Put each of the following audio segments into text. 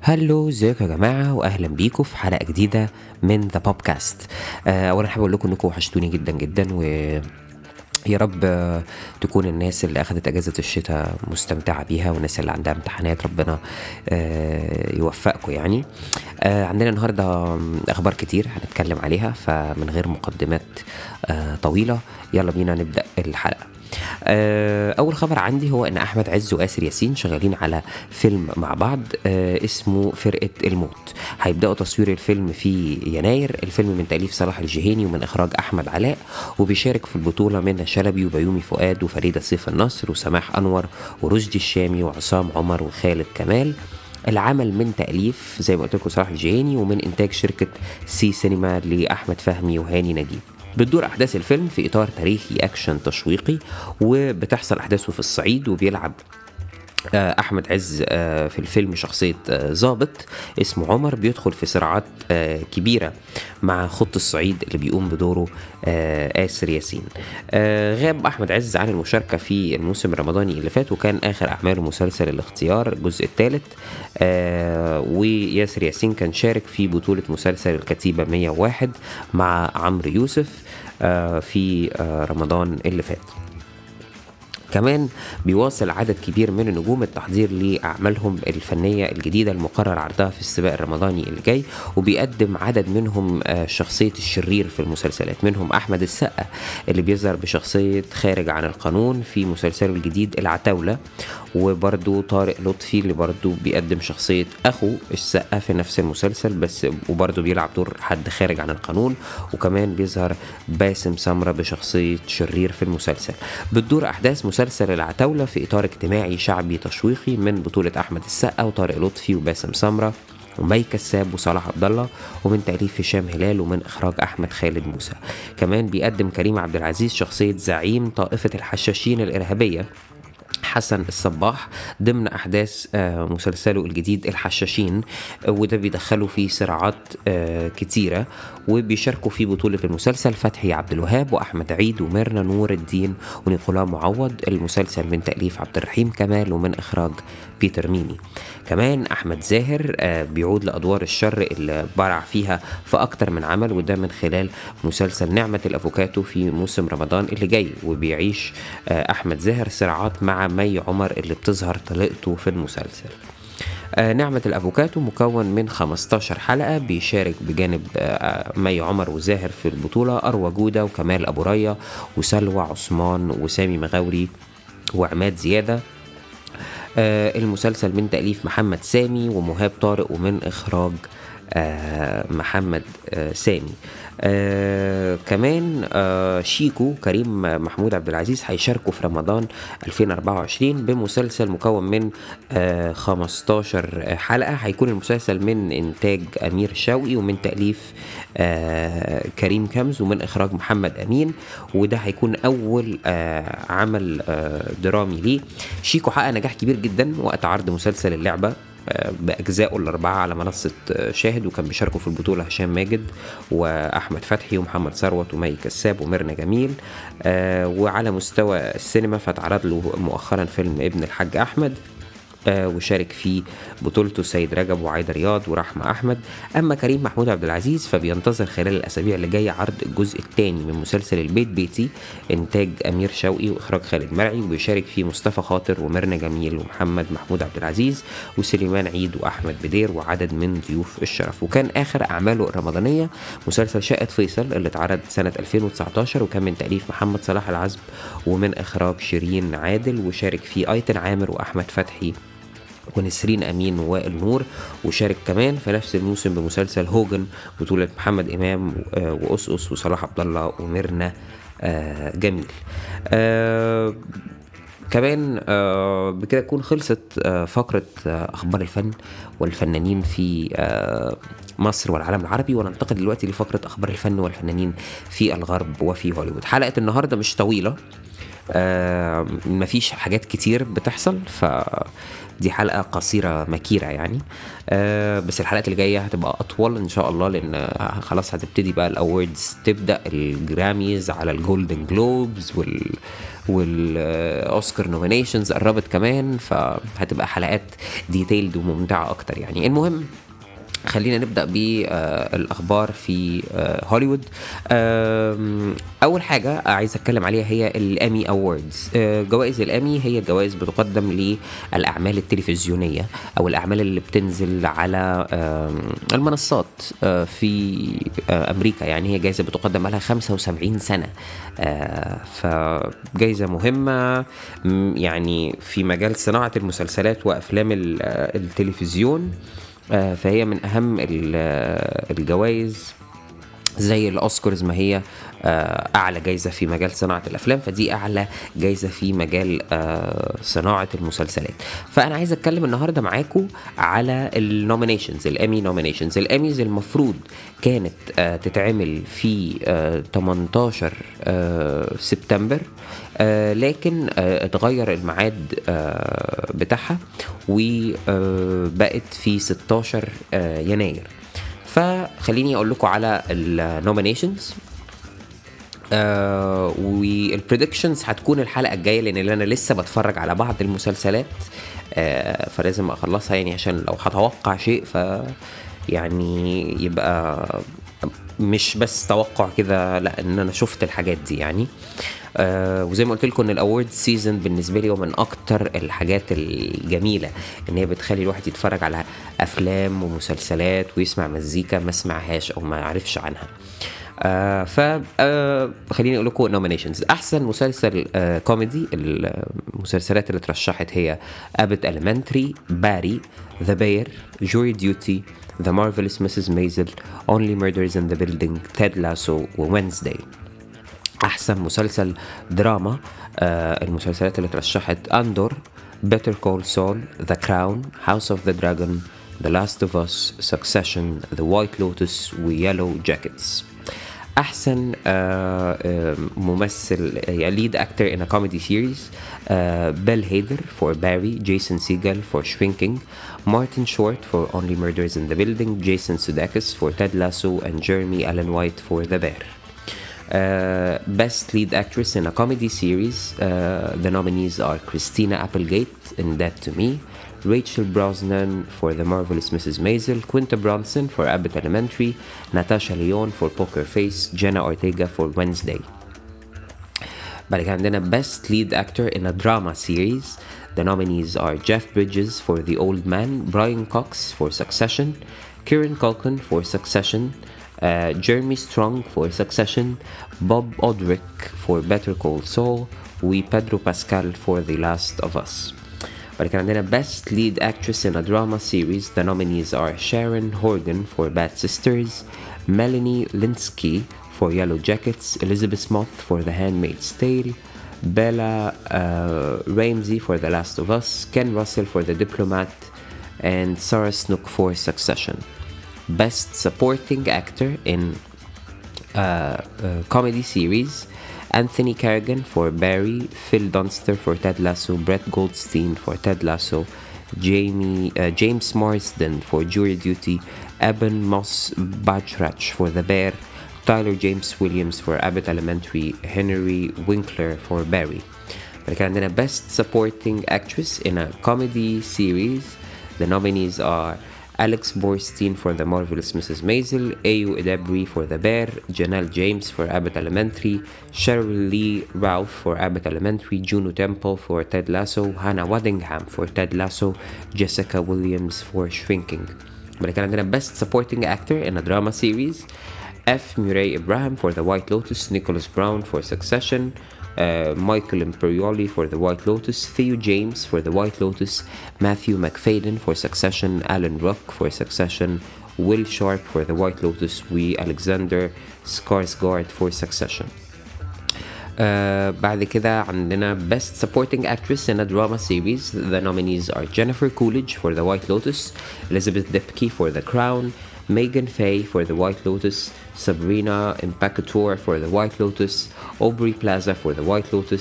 هلو ازيكم يا جماعه واهلا بيكم في حلقه جديده من ذا بودكاست آه، اولا حابب اقول لكم انكم وحشتوني جدا جدا و يا رب آه، تكون الناس اللي اخذت اجازه الشتاء مستمتعه بيها والناس اللي عندها امتحانات ربنا آه، يوفقكم يعني آه، عندنا النهارده اخبار كتير هنتكلم عليها فمن غير مقدمات آه، طويله يلا بينا نبدا الحلقه آه، اول خبر عندي هو ان احمد عز واسر ياسين شغالين على فيلم مع بعض آه، اسمه فرقه الموت هيبداوا تصوير الفيلم في يناير الفيلم من تاليف صلاح الجهيني ومن اخراج احمد علاء وبيشارك في البطوله منى شلبي وبيومي فؤاد وفريده سيف النصر وسماح انور ورشدي الشامي وعصام عمر وخالد كمال العمل من تأليف زي ما قلت لكم صلاح الجهيني ومن إنتاج شركة سي سينما لأحمد فهمي وهاني نجيب بتدور أحداث الفيلم في إطار تاريخي أكشن تشويقي وبتحصل أحداثه في الصعيد وبيلعب آه، احمد عز آه، في الفيلم شخصيه آه، ضابط اسمه عمر بيدخل في صراعات آه، كبيره مع خط الصعيد اللي بيقوم بدوره آه، آسر ياسين آه، غاب احمد عز عن المشاركه في الموسم الرمضاني اللي فات وكان اخر اعماله مسلسل الاختيار الجزء الثالث وياسر ياسين كان شارك في بطوله مسلسل الكتيبه 101 مع عمرو يوسف آه، في آه، رمضان اللي فات كمان بيواصل عدد كبير من النجوم التحضير لأعمالهم الفنية الجديدة المقرر عرضها في السباق الرمضاني اللي جاي وبيقدم عدد منهم آه، شخصية الشرير في المسلسلات منهم أحمد السقا اللي بيظهر بشخصية خارج عن القانون في مسلسله الجديد العتاولة وبرده طارق لطفي اللي برده بيقدم شخصية أخو السقا في نفس المسلسل بس وبرده بيلعب دور حد خارج عن القانون وكمان بيظهر باسم سمرة بشخصية شرير في المسلسل بتدور أحداث مسلسل العتاولة في إطار اجتماعي شعبي تشويقي من بطولة أحمد السقا وطارق لطفي وباسم سمرة ومي كساب وصلاح عبد الله ومن تأليف هشام هلال ومن إخراج أحمد خالد موسى كمان بيقدم كريم عبد العزيز شخصية زعيم طائفة الحشاشين الإرهابية حسن الصباح ضمن احداث آه، مسلسله الجديد الحشاشين آه، وده بيدخله في صراعات آه، كتيره وبيشاركوا في بطوله المسلسل فتحي عبد الوهاب واحمد عيد وميرنا نور الدين ونيكولا معوض المسلسل من تاليف عبد الرحيم كمال ومن اخراج بيتر ميمي كمان احمد زاهر آه، بيعود لادوار الشر اللي برع فيها في اكتر من عمل وده من خلال مسلسل نعمه الافوكاتو في موسم رمضان اللي جاي وبيعيش آه، احمد زاهر صراعات مع مي عمر اللي بتظهر طليقته في المسلسل آه، نعمة الأفوكاتو مكون من 15 حلقة بيشارك بجانب آه، مي عمر وزاهر في البطولة أروى جودة وكمال أبو ريا وسلوى عثمان وسامي مغاوري وعماد زيادة آه، المسلسل من تأليف محمد سامي ومهاب طارق ومن إخراج آه، محمد آه، سامي آه كمان آه شيكو كريم محمود عبد العزيز هيشاركوا في رمضان 2024 بمسلسل مكون من آه 15 حلقة هيكون المسلسل من إنتاج أمير شوقي ومن تأليف آه كريم كمز ومن إخراج محمد أمين وده هيكون أول آه عمل آه درامي ليه شيكو حقق نجاح كبير جدا وقت عرض مسلسل اللعبة آه، بأجزائه الأربعة على منصة آه، شاهد وكان بيشاركوا في البطولة هشام ماجد وأحمد فتحي ومحمد ثروت ومي كساب وميرنا جميل آه، وعلى مستوى السينما فاتعرض له مؤخرا فيلم ابن الحاج أحمد آه، وشارك في بطولته السيد رجب وعايدة رياض ورحمة أحمد أما كريم محمود عبد العزيز فبينتظر خلال الأسابيع اللي جاية عرض الجزء الثاني من مسلسل البيت بيتي إنتاج أمير شوقي وإخراج خالد مرعي وبيشارك فيه مصطفى خاطر وميرنا جميل ومحمد محمود عبد العزيز وسليمان عيد وأحمد بدير وعدد من ضيوف الشرف وكان آخر أعماله الرمضانية مسلسل شقة فيصل اللي اتعرض سنة 2019 وكان من تأليف محمد صلاح العزب ومن إخراج شيرين عادل وشارك فيه أيتن عامر وأحمد فتحي ونسرين امين ووائل نور وشارك كمان في نفس الموسم بمسلسل هوجن بطولة محمد امام آه، وأسقس وصلاح عبد الله وميرنا آه، جميل آه، كمان آه، بكده تكون خلصت آه، فقرة آه، أخبار الفن والفنانين في آه، مصر والعالم العربي وننتقل دلوقتي لفقرة أخبار الفن والفنانين في الغرب وفي هوليوود حلقة النهاردة مش طويلة آه مفيش حاجات كتير بتحصل ف دي حلقة قصيرة مكيرة يعني آه بس الحلقات اللي جاية هتبقى أطول إن شاء الله لأن خلاص هتبتدي بقى الأوردز تبدأ الجراميز على الجولدن جلوبز وال والاوسكار نومينيشنز قربت كمان فهتبقى حلقات ديتيلد وممتعه اكتر يعني المهم خلينا نبدا بالاخبار في آه، هوليوود آم، اول حاجه عايز اتكلم عليها هي الامي اووردز جوائز الامي هي جوائز بتقدم للاعمال التلفزيونيه او الاعمال اللي بتنزل على آم، المنصات آه، في آه، امريكا يعني هي جائزه بتقدم لها 75 سنه آه، فجائزه مهمه م، يعني في مجال صناعه المسلسلات وافلام ال- آه، التلفزيون آه، فهي من اهم ال- آه، الجوائز زي الاوسكارز ما هي آه، اعلى جايزه في مجال صناعه الافلام فدي اعلى جايزه في مجال آه، صناعه المسلسلات فانا عايز اتكلم النهارده معاكم على النومينيشنز الامي نومينيشنز الاميز المفروض كانت آه، تتعمل في آه، 18 آه، سبتمبر آه، لكن آه، اتغير الميعاد آه، بتاعها وبقت في 16 آه، يناير فخليني اقول لكم على النومينيشنز آه والبريدكشنز هتكون الحلقه الجايه لان انا لسه بتفرج على بعض المسلسلات آه فلازم اخلصها يعني عشان لو هتوقع شيء ف يعني يبقى مش بس توقع كده لا ان انا شفت الحاجات دي يعني آه وزي ما قلت لكم ان الاورد سيزون بالنسبه لي هو من اكتر الحاجات الجميله ان هي بتخلي الواحد يتفرج على افلام ومسلسلات ويسمع مزيكا ما سمعهاش او ما يعرفش عنها آه ف آه خليني اقول لكم نومينيشنز احسن مسلسل آه كوميدي المسلسلات اللي اترشحت هي ابت المنتري باري ذا بير جوري ديوتي ذا مارفلس مسز ميزل اونلي ميردرز ان ذا بيلدينج تيد لاسو ووينزداي احسن مسلسل دراما آه المسلسلات اللي اترشحت اندور Better Call Saul, The Crown, House of the Dragon, The Last of Us, Succession, The White Lotus ويلو Jackets. أحسن آه آه ممثل يعني lead actor in a comedy series uh, Bill Hader for Barry, Jason Segel for Shrinking, Martin Short for Only Murders in the Building, Jason Sudeikis for Ted Lasso, and Jeremy Allen White for The Bear. Uh, best lead actress in a comedy series. Uh, the nominees are Christina Applegate in Dead to Me, Rachel Brosnan for The Marvelous Mrs. Maisel, Quinta Bronson for Abbott Elementary, Natasha Leon for Poker Face, Jenna Ortega for Wednesday. بعد كده عندنا Best Lead Actor in a Drama Series. The nominees are Jeff Bridges for The Old Man, Brian Cox for Succession, Kieran Culkin for Succession, uh, Jeremy Strong for Succession, Bob Odrick for Better Call Saul, و Pedro Pascal for The Last of Us. بعد كده عندنا Best Lead Actress in a Drama Series. The nominees are Sharon Horgan for Bad Sisters, Melanie Linsky for Yellow Jackets, Elizabeth Moth for The Handmaid's Tale, Bella uh, Ramsey for The Last of Us, Ken Russell for The Diplomat, and Sarah Snook for Succession. Best Supporting Actor in uh, uh, Comedy Series Anthony Carrigan for Barry, Phil Dunster for Ted Lasso, Brett Goldstein for Ted Lasso, Jamie uh, James Marsden for Jury Duty, Eben Moss Bachrach for The Bear, Tyler James Williams for Abbott Elementary, Henry Winkler for Barry. بعد كده عندنا Best Supporting Actress in a Comedy Series. The nominees are Alex Borstein for The Marvelous Mrs. Maisel, Ayu Edebri for The Bear, Janelle James for Abbott Elementary, Cheryl Lee Ralph for Abbott Elementary, Juno Temple for Ted Lasso, Hannah Waddingham for Ted Lasso, Jessica Williams for Shrinking. بعد كده عندنا Best Supporting Actor in a Drama Series, F. Murray Abraham for The White Lotus, Nicholas Brown for Succession, uh, Michael Imperioli for The White Lotus, Theo James for The White Lotus, Matthew McFadden for Succession, Alan Ruck for Succession, Will Sharp for The White Lotus, we Alexander Skarsgård for Succession. Uh, بعد كده عندنا Best Supporting Actress in a Drama Series. The nominees are Jennifer Coolidge for The White Lotus, Elizabeth Debicki for The Crown, Megan Faye for The White Lotus, Sabrina Impactor for The White Lotus, Aubrey Plaza for The White Lotus,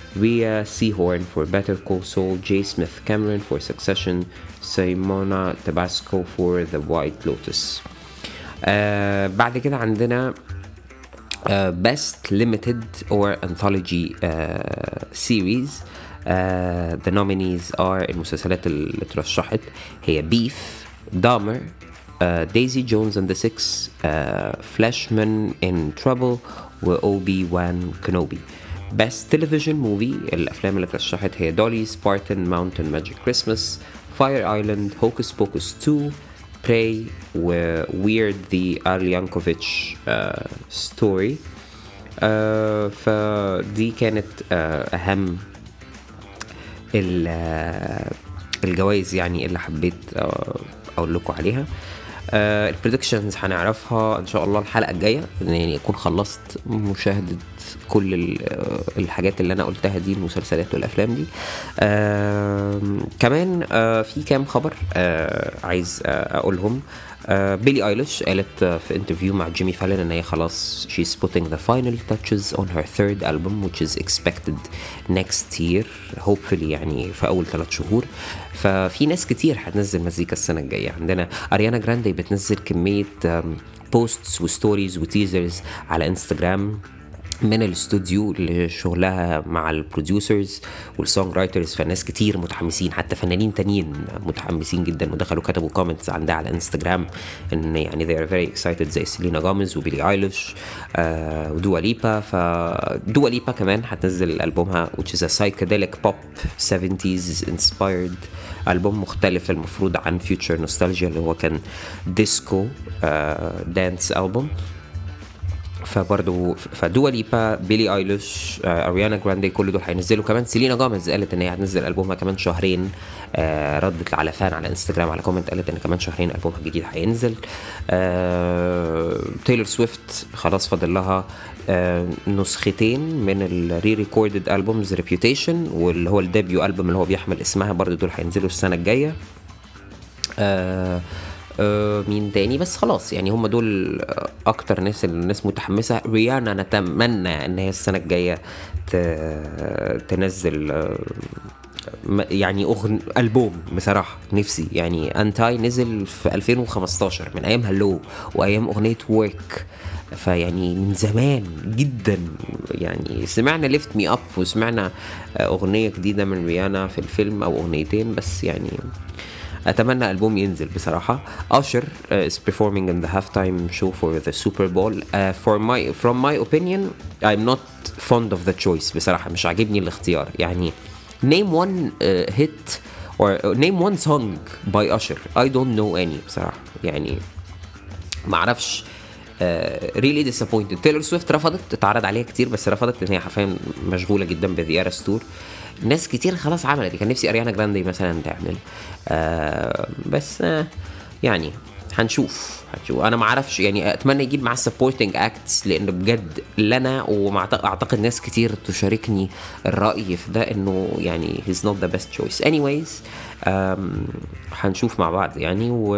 Rhea Seahorn for Better Call Saul, J. Smith Cameron for Succession, Simona Tabasco for The White Lotus. آه بعد كده عندنا uh, Best Limited or Anthology uh, Series uh, The nominees are المسلسلات اللي اترشحت هي Beef, Dahmer, uh, Daisy Jones and the Six, uh, Flashman in Trouble و Obi-Wan Kenobi. Best Television Movie الأفلام اللي اترشحت هي Dolly, Spartan, Mountain Magic Christmas, Fire Island, Hocus Pocus 2, Prey و Weird the Al Yankovic uh, Story uh, فدي كانت uh, أهم ال- آه، الجوائز يعني اللي حبيت آه، اقول لكم عليها البريدكشنز هنعرفها ان شاء الله الحلقه الجايه يعني اكون خلصت مشاهده كل ال- آه، الحاجات اللي انا قلتها دي المسلسلات والافلام دي آم، كمان آه، في كام خبر آه، عايز آه، اقولهم آه، بيلي ايليش قالت آه، في انترفيو مع جيمي فالن ان هي خلاص she's putting the final touches on her third album which is expected next year hopefully يعني في اول ثلاث شهور ففي ناس كتير هتنزل مزيكا السنه الجايه عندنا اريانا جراندي بتنزل كميه بوستس وستوريز وتيزرز على انستجرام من الاستوديو لشغلها مع البروديوسرز والسونج رايترز فناس كتير متحمسين حتى فنانين تانيين متحمسين جدا ودخلوا كتبوا كومنتس عندها على انستجرام ان يعني they are very excited زي سيلينا جوميز وبيلي ايليش آه ودوا ليبا فدوا ليبا كمان هتنزل البومها which is a psychedelic pop 70s inspired البوم مختلف المفروض عن فيوتشر نوستالجيا اللي هو كان ديسكو دانس البوم فبرضه فدوا ليبا بيلي ايليش آه، اريانا جراندي كل دول هينزلوا كمان سيلينا جوميز قالت ان هي هتنزل البومها كمان شهرين آه، ردت على فان على انستجرام على كومنت قالت ان كمان شهرين البومها الجديد هينزل آه، تايلور سويفت خلاص فاضل لها آه، نسختين من الري ريكوردد البومز ريبيوتيشن واللي هو الديبيو البوم اللي هو بيحمل اسمها برضه دول هينزلوا السنه الجايه آه آه مين تاني بس خلاص يعني هم دول آه، اكتر ناس اللي الناس متحمسه ريانا نتمنى ان هي السنه الجايه ت- تنزل آه، م- يعني أغن... ألبوم بصراحة نفسي يعني أنتاي نزل في 2015 من أيام هلو وأيام أغنية ورك فيعني من زمان جدا يعني سمعنا ليفت مي اب وسمعنا آه، أغنية جديدة من ريانا في الفيلم أو أغنيتين بس يعني اتمنى البوم ينزل بصراحه Usher uh, is performing in the halftime show for the Super Bowl uh, for my from my opinion I'm not fond of the choice بصراحه مش عاجبني الاختيار يعني name one uh, hit or uh, name one song by Usher I don't know any بصراحه يعني ما اعرفش ريلي ديسابوينتد تايلور سويفت رفضت اتعرض عليها كتير بس رفضت لان هي حرفيا مشغوله جدا بذا ايرس تور ناس كتير خلاص عملت كان نفسي اريانا جراندي مثلا تعمل آه بس آه يعني هنشوف هنشوف انا ما اعرفش يعني اتمنى يجيب معاه سبورتنج اكتس لان بجد لنا واعتقد ناس كتير تشاركني الراي في ده انه يعني he's not the best choice anyways آم، هنشوف مع بعض يعني و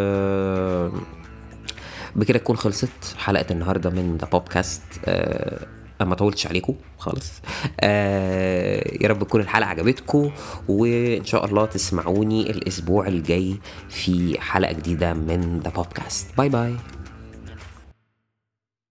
بكده تكون خلصت حلقه النهارده من ذا بودكاست آه ما طولتش عليكم خالص آه يا رب تكون الحلقه عجبتكم وان شاء الله تسمعوني الاسبوع الجاي في حلقه جديده من ذا بودكاست باي باي